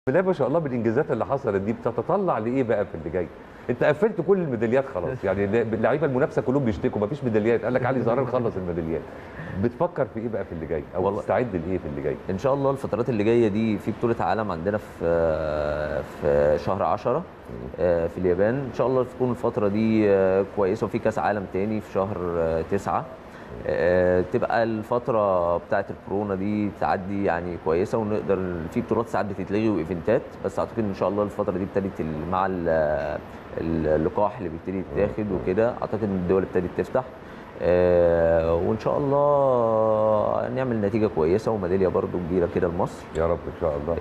لا ما شاء الله بالانجازات اللي حصلت دي بتتطلع لايه بقى في اللي جاي؟ انت قفلت كل الميداليات خلاص يعني اللعيبه المنافسه كلهم بيشتكوا مفيش ميداليات قال لك علي زهران خلص الميداليات بتفكر في ايه بقى في اللي جاي او والله- تستعد لايه في اللي جاي؟ ان شاء الله الفترات اللي جايه دي في بطوله عالم عندنا في في شهر 10 في اليابان ان شاء الله تكون الفتره دي آه، كويسه وفي كاس عالم تاني في شهر 9 تبقى الفتره بتاعه الكورونا دي تعدي يعني كويسه ونقدر في بطولات ساعات بتتلغي وايفنتات بس اعتقد ان شاء الله الفتره دي ابتدت ال- مع ال- اللقاح اللي بيبتدي يتاخد وكده اعتقد ان الدول ابتدت تفتح آه، وان شاء الله نعمل نتيجه كويسه وميداليه برضو كبيره كده لمصر يا رب ان شاء الله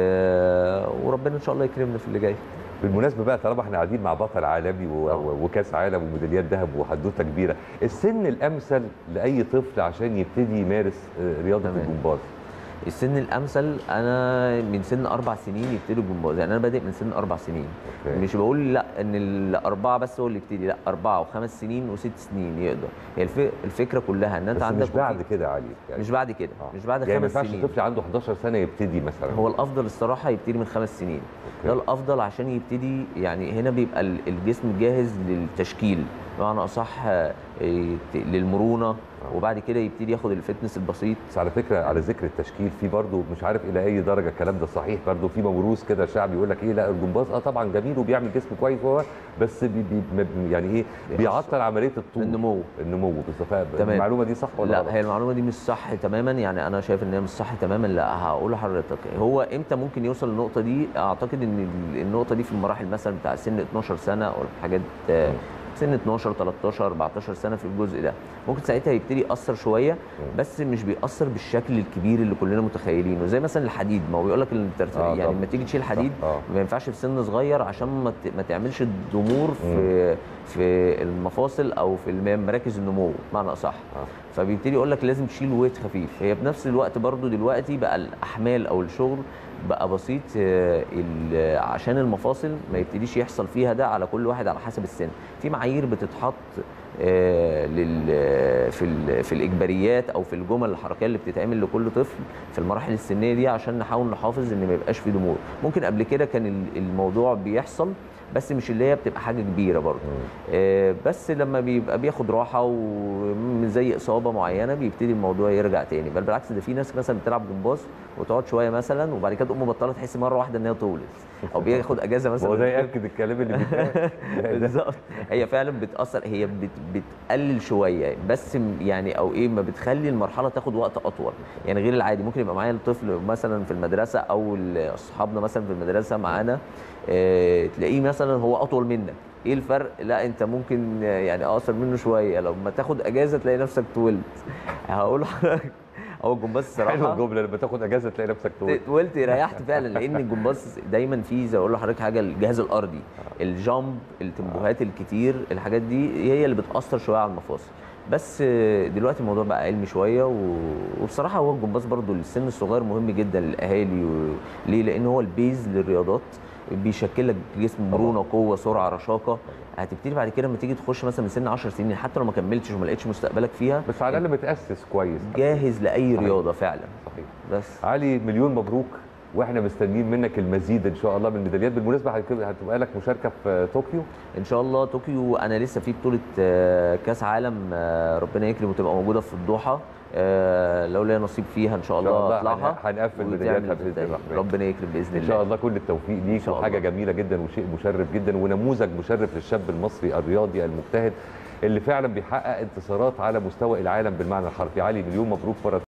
آه، وربنا ان شاء الله يكرمنا في اللي جاي بالمناسبه بقى طالما احنا قاعدين مع بطل عالمي و- و- وكاس عالم وميداليات ذهب وحدوته كبيره السن الامثل لاي طفل عشان يبتدي يمارس آه، رياضه تمام. الجمباز السن الامثل انا من سن اربع سنين يبتدي الجمباز يعني انا بادئ من سن اربع سنين أوكي. مش بقول لا ان الاربعه بس هو اللي يبتدي لا اربعه وخمس سنين وست سنين يقدر هي الف- الفكره كلها ان انت بس عندك مش بعد كده يا علي يعني مش بعد كده آه. مش بعد يعني ما خمس ينفعش سنين طفل عنده 11 سنه يبتدي مثلا هو الافضل الصراحه يبتدي من خمس سنين ده الافضل عشان يبتدي يعني هنا بيبقى ال- الجسم جاهز للتشكيل بمعنى اصح آه، يت- للمرونه وبعد كده يبتدي ياخد الفتنس البسيط بس على فكره على ذكر التشكيل في برضه مش عارف الى اي درجه الكلام ده صحيح برضه في موروث كده شعبي يقول لك ايه لا الجمباز اه طبعا جميل وبيعمل جسم كويس وهو بس بي بي م- يعني ايه بيعطل عمليه الطول النمو. النمو بالظبط تمام. المعلومه دي صح ولا لا غلط؟ هي المعلومه دي مش صح تماما يعني انا شايف ان هي مش صح تماما لا هقول لحضرتك هو امتى ممكن يوصل للنقطه دي اعتقد ان ال- النقطه دي في المراحل مثلا بتاع سن 12 سنه او الحاجات آه، سن 12 13 14 سنه في الجزء ده ممكن ساعتها يبتدي ياثر شويه بس مش بيأثر بالشكل الكبير اللي كلنا متخيلينه زي مثلا الحديد ما هو بيقول لك الترتيب آه يعني طبعاً. لما تيجي تشيل حديد صح، آه. ما ينفعش في سن صغير عشان ما ت- ما تعملش ضمور في في المفاصل او في الم- مراكز النمو بمعنى اصح آه. فبيبتدي يقول لك لازم تشيل ويت خفيف هي بنفس الوقت برضو دلوقتي بقى الاحمال او الشغل بقى بسيط آه، ال- عشان المفاصل ما يبتديش يحصل فيها ده على كل واحد على حسب السن في معايير بتتحط آه، لل في ال- في الاجباريات او في الجمل الحركيه اللي بتتعمل لكل طفل في المراحل السنيه دي عشان نحاول نحافظ ان ما يبقاش في ضمور ممكن قبل كده كان ال- الموضوع بيحصل بس مش اللي هي بتبقى حاجه كبيره برضه آه، بس لما بيبقى بياخد راحه ومن زي اصابه معينه بيبتدي الموضوع يرجع تاني بل بالعكس ده في ناس مثلا بتلعب جمباز وتقعد شويه مثلا وبعد كده تقوم مبطله تحس مره واحده ان هي طولت او بياخد اجازه مثلا هو ده ياكد الكلام اللي بيتقال ده- بالظبط هي فعلا بتاثر هي بت بتقلل شويه بس م- يعني او ايه ما بتخلي المرحله تاخد وقت اطول يعني غير العادي ممكن يبقى معايا الطفل مثلا في المدرسه او ال- اصحابنا مثلا في المدرسه معانا آه تلاقيه مثلا هو اطول منك ايه الفرق لا انت ممكن آه، يعني اقصر منه شويه لما تاخد اجازه تلاقي نفسك طولت هقول لحضرتك هو الجمباز حلوه الصراحه الجمله لما تاخد اجازه تلاقي نفسك طول طولت ريحت فعلا لان الجمباز دايما فيه زي ما اقول لحضرتك حاجه الجهاز الارضي الجامب التمبوهات الكتير الحاجات دي هي اللي بتاثر شويه على المفاصل بس دلوقتي الموضوع بقى علمي شويه و... وبصراحه هو الجمباز برضو للسن الصغير مهم جدا للاهالي و... ليه لان هو البيز للرياضات بيشكل لك جسم مرونه قوه سرعه رشاقه هتبتدي بعد كده لما تيجي تخش مثلا من سن 10 سنين حتى لو ما كملتش وما لقيتش مستقبلك فيها بس على الاقل متاسس كويس جاهز لاي صحيح. رياضه فعلا صحيح بس علي مليون مبروك واحنا مستنيين منك المزيد ان شاء الله من الميداليات بالمناسبه هتبقى هتبقى لك مشاركه في طوكيو ان شاء الله طوكيو انا لسه في بطوله آه، كاس عالم آه، ربنا يكرم وتبقى موجوده في الضحى آه، لو ليا نصيب فيها ان شاء إن شاء الله الله اطلعها هن- هنقفل وتعمل ميدالياتها بإذن بالتالي. الرحمن. ربنا يكرم باذن ان الله شاء الله كل التوفيق ليك شاء وحاجه الله. جميله جدا وشيء مشرف جدا ونموذج مشرف للشاب المصري الرياضي المجتهد اللي فعلا بيحقق انتصارات على مستوى العالم بالمعنى الحرفي علي مليون مبروك مره